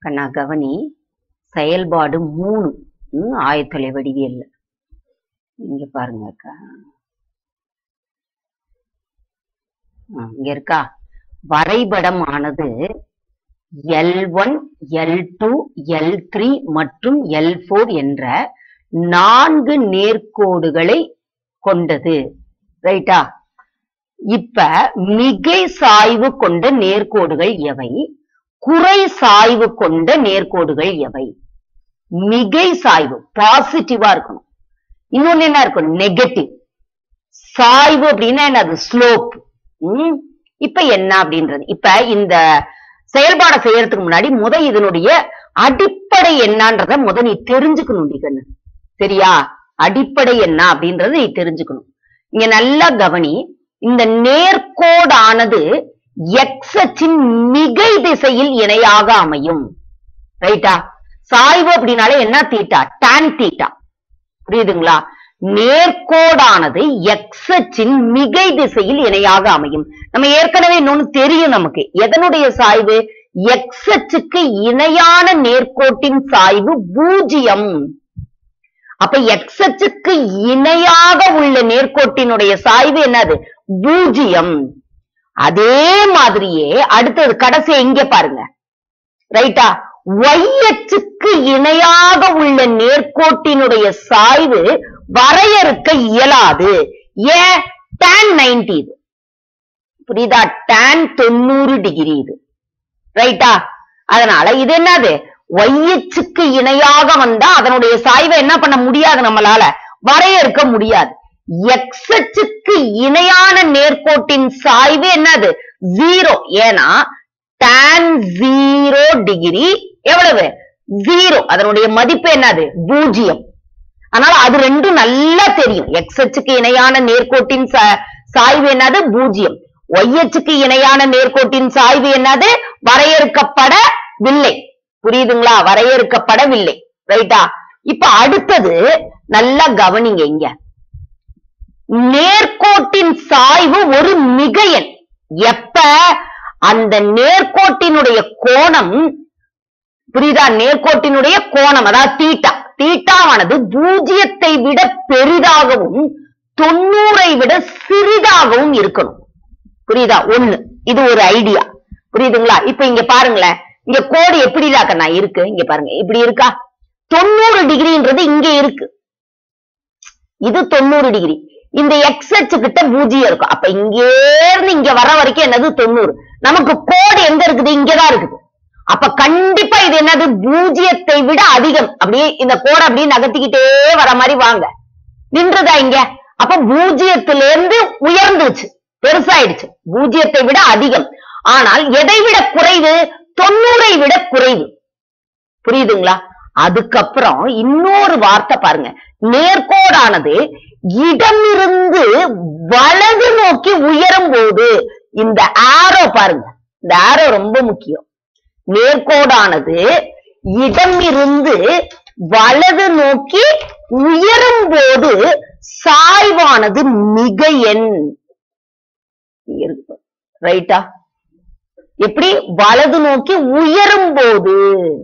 கண்ணா கவனி செயல்பாடு மூணு ம், ஆயத்தொலை வடிவியல்ல இங்க பாருங்க அக்கா ஆ, இங்க இருக்கா வரைபடம் ஆனது L one L two L three மற்றும் எல் ஃபோர் என்ற நான்கு நேர்க்கோடுகளை கொண்டது ரைட்டா இப்ப மிகை சாய்வு கொண்ட நேர்க்கோடுகள் எவை குறை சாய்வு கொண்ட நேர்க்கோடுகள் எவை மிகை சாய்வு பாசிட்டிவா இருக்கணும் இன்னொன்னு என்ன இருக்கும் நெகட்டிவ் சாய்வு அப்படின்னா என்னது ஸ்லோப் இப்ப என்ன அப்படின்றது இப்ப இந்த செயல்பாடை செய்யறதுக்கு முன்னாடி முத இதனுடைய அடிப்படை என்னன்றத முத நீ தெரிஞ்சுக்கணும் டி கண்ணு சரியா அடிப்படை என்ன அப்படின்றத நீ தெரிஞ்சுக்கணும் இங்க நல்லா கவனி இந்த நேர்கோடானது எக்ஸ் அச்சின் மிகை திசையில் இணையாக அமையும் ரைட்டா சாய்வு அப்படின்னாலே என்ன தீட்டா டான் தீட்டா புரியுதுங்களா நேர்கோடானது எக்ஸ் அச்சின் மிகை திசையில் இணையாக அமையும் நம்ம ஏற்கனவே இன்னொன்னு தெரியும் நமக்கு எதனுடைய சாய்வு எக்ஸ் அச்சுக்கு இணையான நேர்கோட்டின் சாய்வு பூஜ்ஜியம் அப்ப எக்ஸ் அச்சுக்கு இணையாக உள்ள நேர்கோட்டினுடைய சாய்வு என்னது பூஜ்ஜியம் அதே மாதிரியே அடுத்தது கடைசி இங்க பாருங்க ரைட்டா ஒய் அச்சுக்கு இணையாக உள்ள நேர்கோட்டினுடைய சாய்வு வரையறுக்க இயலாது ஏன் tan 90 இது புரியுதா tan தொண்ணூறு டிகிரி இது ரைட்டா அதனால இது என்னது ஒய் அச்சுக்கு இணையாக வந்தா அதனுடைய சாய்வை என்ன பண்ண முடியாது நம்மளால வரையறுக்க முடியாது எக்ஸ் அச்சுக்கு இணையான நேர்கோட்டின் சாய்வு என்னது ஜீரோ ஏன்னா tan ஜீரோ டிகிரி எவ்வளவு ஜீரோ அதனுடைய மதிப்பு என்னது பூஜ்ஜியம் அதனால அது ரெண்டும் நல்லா தெரியும் எக்ஸ் அச்சுக்கு இணையான நேர்கோட்டின் சா- சாய்வு என்னது பூஜ்ஜியம் ஒய் அச்சுக்கு இணையான நேர்கோட்டின் சாய்வு என்னது வரையறுக்கப்படவில்லை புரியுதுங்களா வரையறுக்கப்படவில்லை ரைட்டா இப்ப அடுத்தது நல்லா கவனிங்க இங்க நேர்கோட்டின் சாய்வு ஒரு மிகையன் எப்ப அந்த நேர்கோட்டினுடைய கோணம் புரியுதா நேர்கோட்டினுடைய கோணம் அதாவது தீட்டா தீட்டாவானது பூஜ்ஜியத்தை விட பெரிதாகவும் தொண்ணூறை விட சிறிதாகவும் இருக்கணும் புரியுதா ஒண்ணு இது ஒரு ஐடியா புரியுதுங்களா இப்ப இங்க பாருங்களேன் இங்க கோடு எப்படி இல்லாக்கண்ணா இருக்கு இங்க பாருங்க இப்படி இருக்கா தொண்ணூறு டிகிரின்றது இங்க இருக்கு இது தொண்ணூறு டிகிரி இந்த எக்ஸ் அச்சு கிட்ட பூஜ்ஜியம் இருக்கும் அப்ப இங்கே இருந்து இங்க வர வரைக்கும் என்னது தொண்ணூறு நமக்கு கோடு எங்க இருக்குது இங்கதான் இருக்குது அப்ப கண்டிப்பா இது என்னது பூஜ்ஜியத்தை விட அதிகம் அப்படியே இந்த கோடை அப்படியே நகர்த்திக்கிட்டே வர மாதிரி வாங்க நின்றதா இங்க அப்ப பூஜ்ஜியத்தில இருந்து உயர்ந்துச்சு பெருசாயிடுச்சு பூஜ்ஜியத்தை விட அதிகம் ஆனால் எதை விட குறைவு தொண்ணூறை விட குறைவு புரியுதுங்களா அதுக்கப்புறம் இன்னொரு வார்த்தை பாருங்க நேர்கோடானது இடமிருந்து வலது நோக்கி உயரும் போது இந்த ஆரோ பாருங்க இந்த ஆரோ ரொம்ப முக்கியம் நேர்கோடானது இடமிருந்து வலது நோக்கி உயரும் போது சாய்வானது மிக எண் ரைட்டா எப்படி வலது நோக்கி உயரும் போது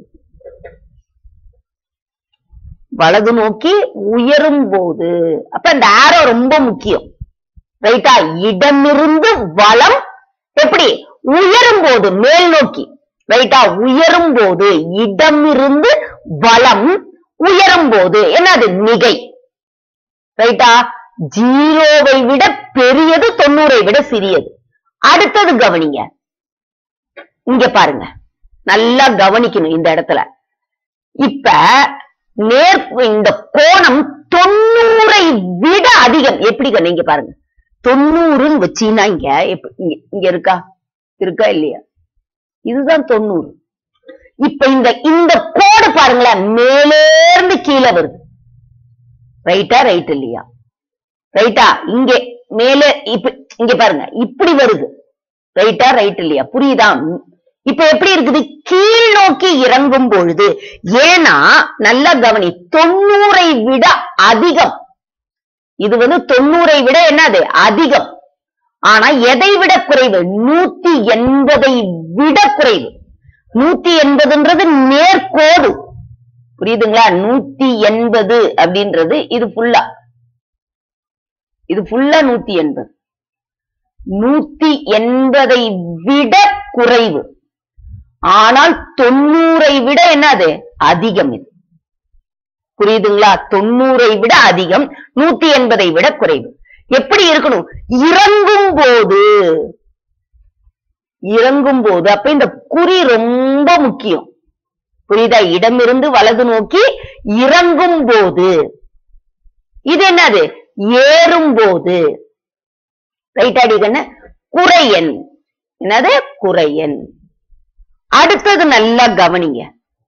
வலது நோக்கி உயரும் போது அப்ப இந்த ஆரோ ரொம்ப முக்கியம் ரைட்டா இடமிருந்து வலம் எப்படி உயரும் போது மேல் நோக்கி ரைட்டா உயரும் போது இடமிருந்து வலம் உயரும் போது என்னது மிகை ரைட்டா ஜீரோவை விட பெரியது தொண்ணூறை விட சிறியது அடுத்தது கவனிங்க இங்க பாருங்க நல்லா கவனிக்கணும் இந்த இடத்துல இப்ப நேர் இந்த கோணம் தொண்ணூறை விட அதிகம் எப்படி கண்ணு இங்க பாருங்க தொண்ணூறுன்னு வச்சீங்கன்னா இங்க எப்ப- இங்க இங்க இருக்கா இருக்கா இல்லையா இதுதான் தொண்ணூறு இப்ப இந்த இந்த கோடு பாருங்களேன் மேலே இருந்து கீழே வருது ரைட்டா ரைட் இல்லையா ரைட்டா இங்க மேலே இப்ப இங்க பாருங்க இப்படி வருது ரைட்டா ரைட் இல்லையா புரியுதா இப்ப எப்படி இருக்குது கீழ் நோக்கி இறங்கும் பொழுது ஏன்னா நல்லா கவனி தொண்ணூறை விட அதிகம் இது வந்து தொண்ணூறை விட என்னது அதிகம் ஆனா எதை விட குறைவு நூத்தி எண்பதை விட குறைவு நூத்தி எண்பதுன்றது புரியுதுங்களா நூத்தி எண்பது அப்படின்றது இது ஃபுல்லா இது ஃபுல்லா நூத்தி எண்பது நூத்தி எண்பதை விட குறைவு ஆனால் தொண்ணூறை விட என்னது அதிகம் இது புரியுதுங்களா தொண்ணூறை விட அதிகம் நூத்தி எண்பதை விட குறைவு எப்படி இருக்கணும் இறங்கும் போது இறங்கும் போது அப்ப இந்த குறி ரொம்ப முக்கியம் புரியுதா இடமிருந்து வலது நோக்கி இறங்கும் போது இது என்னது ஏறும் போது ரைட் அடிக்கண்ண குறையன் என்னது குறையன் அடுத்தது நல்லா கவனிங்க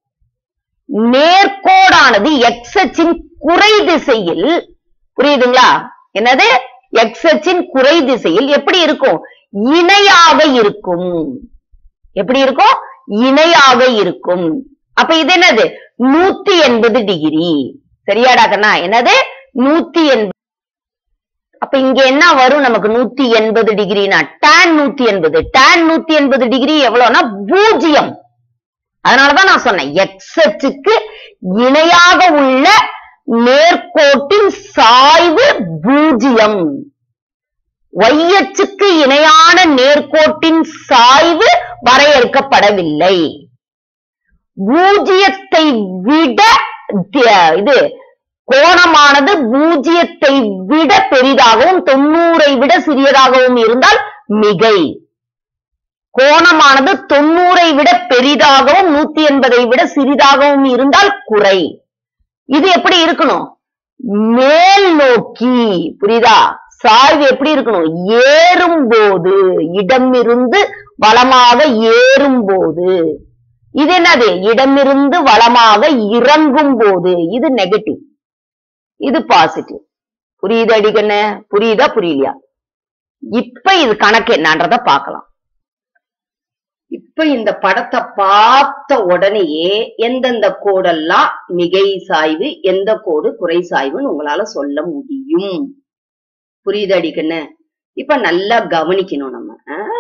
நேர்கோடானது எக்ஸ் அச்சின் குறை திசையில் புரியுதுங்களா என்னது எக்ஸ் அச்சின் குறை திசையில் எப்படி இருக்கும் இணையாக இருக்கும் எப்படி இருக்கும் இணையாக இருக்கும் அப்ப இது என்னது நூத்தி எண்பது டிகிரி சரியாடா கண்ணா என்னது நூத்தி எண்பது அப்ப இங்க என்ன வரும் நமக்கு நூத்தி எண்பது டிகிரினா டேன் நூத்தி எண்பது டேன் நூத்தி எண்பது டிகிரி எவ்வளவுனா பூஜ்ஜியம் அதனாலதான் நான் சொன்னேன் எக்ஸ் அச்சுக்கு இணையாக உள்ள நேர்கோட்டின் சாய்வு பூஜ்ஜியம் y அச்சுக்கு இணையான நேர்கோட்டின் சாய்வு வரையறுக்கப்படவில்லை பூஜ்ஜியத்தை விட தி- இது கோணமானது பூஜ்ஜியத்தை விட பெரிதாகவும் தொண்ணூறை விட சிறியதாகவும் இருந்தால் மிகை கோணமானது தொண்ணூறை விட பெரிதாகவும் நூத்தி எண்பதை விட சிறிதாகவும் இருந்தால் குறை இது எப்படி இருக்கணும் மேல் நோக்கி புரியுதா சாய்வு எப்படி இருக்கணும் ஏறும் போது இடமிருந்து வலமாக ஏறும் போது இது என்னது இடமிருந்து வலமாக இறங்கும் போது இது நெகட்டிவ் இது பாசிட்டிவ் புரியுது அடிக்கண்ண புரியுதா புரியலையா இப்ப இது கணக்கு என்னன்றத பார்க்கலாம் இப்ப இந்த படத்தை பார்த்த உடனேயே எந்தெந்த கோடெல்லாம் மிகை சாய்வு எந்த கோடு குறை சாய்வுன்னு உங்களால சொல்ல முடியும் புரியுது அடிக்கண்ண இப்ப நல்லா கவனிக்கணும் நம்ம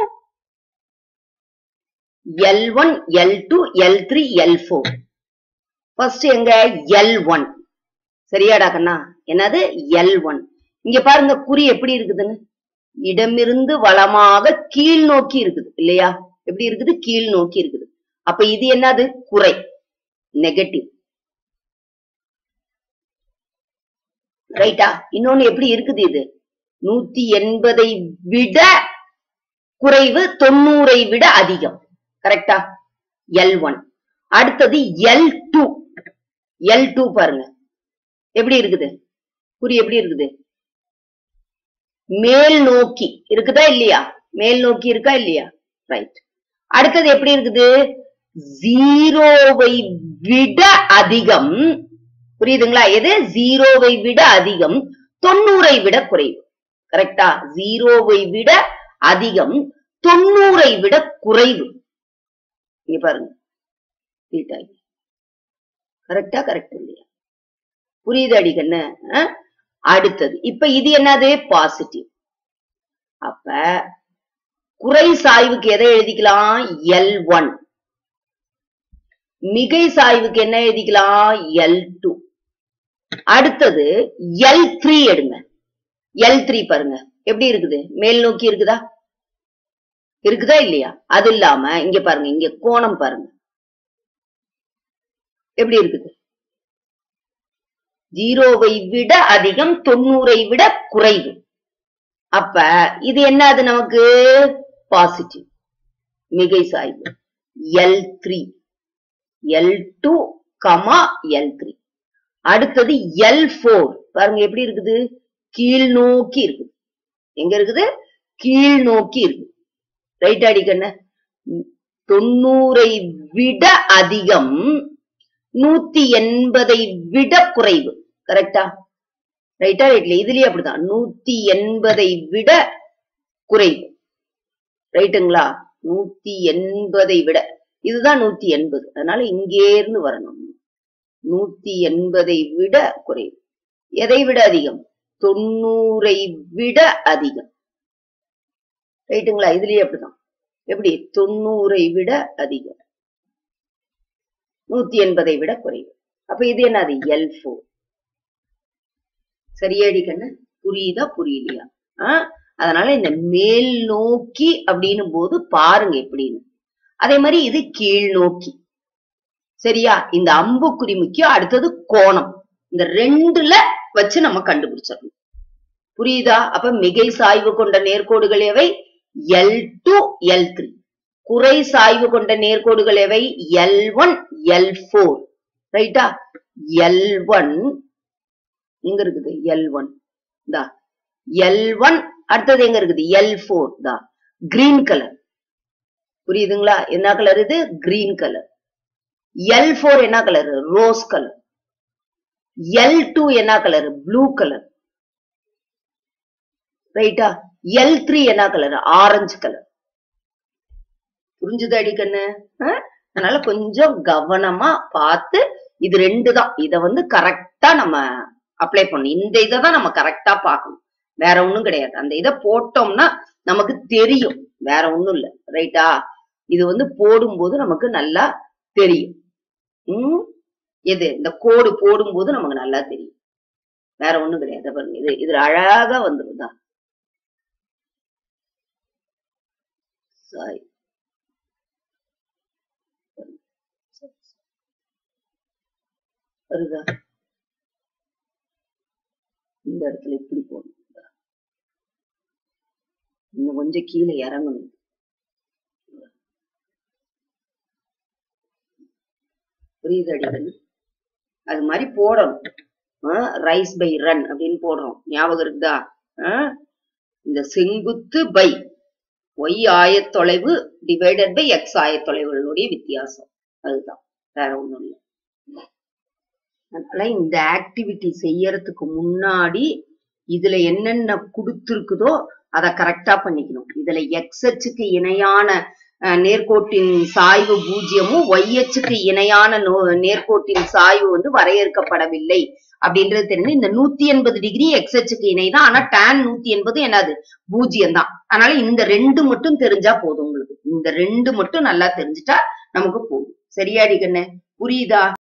L one L two L three L four first எங்க எல் ஒன் சரியாடா கண்ணா என்னது எல் ஒன் இங்க பாருங்க குறி எப்படி இருக்குதுன்னு இடமிருந்து வலமாக கீழ் நோக்கி இருக்குது இல்லையா எப்படி இருக்குது கீழ் நோக்கி இருக்குது அப்ப இது என்னது குறை நெகட்டிவ் ரைட்டா இன்னொன்னு எப்படி இருக்குது இது நூத்தி எண்பதை விட குறைவு தொண்ணூறை விட அதிகம் கரெக்டா எல் ஒன் அடுத்தது எல் டூ எல் டூ பாருங்க எப்படி இருக்குது குறி எப்படி இருக்குது மேல் நோக்கி இருக்குதா இல்லையா மேல் நோக்கி இருக்கா இல்லையா ரைட் அடுத்தது எப்படி இருக்குது ஜீரோவை விட அதிகம் புரியுதுங்களா எது ஜீரோவை விட அதிகம் தொண்ணூறை விட குறைவு கரெக்டா ஜீரோவை விட அதிகம் தொண்ணூறை விட குறைவு இங்க பாருங்க கரெக்டா கரெக்ட் இல்லையா புரியுது அடிக்கண்ணு அஹ்? அடுத்தது இப்ப இது என்னது பாசிட்டிவ் அப்ப குறை சாய்வுக்கு எதை எழுதிக்கலாம் எல் ஒன் மிகை சாய்வுக்கு என்ன எழுதிக்கலாம் எல் டூ அடுத்தது எல் த்ரீ எடுங்க எல் த்ரீ பாருங்க எப்படி இருக்குது மேல் நோக்கி இருக்குதா இருக்குதா இல்லையா அது இல்லாம இங்க பாருங்க இங்க கோணம் பாருங்க எப்படி இருக்குது ஜீரோவை விட அதிகம் தொண்ணூறை விட குறைவு அப்ப இது என்னது நமக்கு பாசிட்டிவ் மிகை சாய்வு L three L two comma L three அடுத்தது எல் ஃபோர் பாருங்க எப்படி இருக்குது கீழ் நோக்கி இருக்குது எங்க இருக்குது கீழ் நோக்கி இருக்குது ரைட் அடிக்கண்ண தொண்ணூறை விட அதிகம் நூத்தி எண்பதை விட குறைவு கரெக்டா ரைட்டா ரைட்ல இதுலயே அப்படிதான் நூத்தி எண்பதை விட குறைவு ரைட்டுங்களா நூத்தி எண்பதை விட இதுதான் நூத்தி எண்பது அதனால இங்கே இருந்து வரணும் நூத்தி எண்பதை விட குறைவு எதை விட அதிகம் தொண்ணூறை விட அதிகம் ரைட்டுங்களா இதுலயே அப்படிதான் எப்படி தொண்ணூறை விட அதிகம் நூத்தி எண்பதை விட குறைவு அப்ப இது என்னது எல் ஃபோர் சரியாடி கண்ணு புரியுதா புரியலையா ஆ? அதனால இந்த மேல் நோக்கி அப்படின்னும் போது பாருங்க எப்படின்னு அதே மாதிரி இது கீழ் நோக்கி சரியா இந்த அம்புக்குறி முக்கியம் அடுத்தது கோணம் இந்த ரெண்டுல வச்சு நம்ம கண்டுபிடிச்சிடணும் புரியுதா அப்ப மிகை சாய்வு கொண்ட நேர்கோடுகள் எவை எல் டூ எல் த்ரீ குறை சாய்வு கொண்ட நேர்கோடுகள் எவை எல் ஒன் எல் ஃபோர் ரைட்டா எல் ஒன் எங்க இருக்குது எல் ஒன் தா எல் ஒன் அடுத்தது எங்க இருக்குது எல் ஃபோர் தா கிரீன் கலர் புரியுதுங்களா என்ன கலர் இது கிரீன் கலர் எல் ஃபோர் என்ன colour rose colour L two என்ன கலர் ப்ளூ கலர் ரைட்டா எல் த்ரீ என்ன கலர் ஆரஞ்சு கலர் புரிஞ்சுது அடிக்கண்ணு அதனால கொஞ்சம் கவனமா பார்த்து இது ரெண்டு தான் இத வந்து கரெக்டா நம்ம அப்ளை பண்ணணும் இந்த இதை தான் நம்ம கரெக்டா பார்க்கணும் வேற ஒண்ணும் கிடையாது அந்த இதை போட்டோம்னா நமக்கு தெரியும் வேற ஒண்ணும் இல்ல ரைட்டா இது வந்து போடும்போது நமக்கு நல்லா தெரியும் உம் எது இந்த கோடு போடும்போது நமக்கு நல்லா தெரியும் வேற ஒண்ணும் கிடையாது இதை பாருங்க இது இதுல அழகா வந்துருதா சாரி வருதா இந்த இடத்துல இப்படி போடணும் இன்னும் கொஞ்சம் கீழே இறங்கணும் புரியுது அடிக்கடி அது மாதிரி போடணும் ரைஸ் பை ரன் அப்படின்னு போடுறோம் ஞாபகம் இருக்குதா ஆ? இந்த செங்குத்து பை ஒய் ஆயத்தொலைவு டிவைடட் பை எக்ஸ் ஆயத்தொலைவுகளுடைய வித்தியாசம் அதுதான் வேற ஒண்ணும் இல்லை அதனால இந்த ஆக்டிவிட்டி செய்யறதுக்கு முன்னாடி இதுல என்னென்ன கொடுத்திருக்குதோ அதை கரெக்டா பண்ணிக்கணும் இதுல எக்ஸ் அச்சுக்கு இணையான அஹ், நேர்கோட்டின் சாய்வு பூஜ்ஜியமும் ஒய் அச்சுக்கு இணையான நோ- நேர்கோட்டின் சாய்வு வந்து வரையறுக்கப்படவில்லை அப்படின்றது தெரிஞ்சு இந்த நூத்தி எண்பது டிகிரி எக்ஸ் அச்சுக்கு இணைதான் ஆனா tan நூத்தி எண்பது என்னது பூஜ்ஜியம் தான் அதனால இந்த ரெண்டு மட்டும் தெரிஞ்சா போதும் உங்களுக்கு இந்த ரெண்டு மட்டும் நல்லா தெரிஞ்சுட்டா நமக்கு போதும் சரியாடி கண்ணு புரியுதா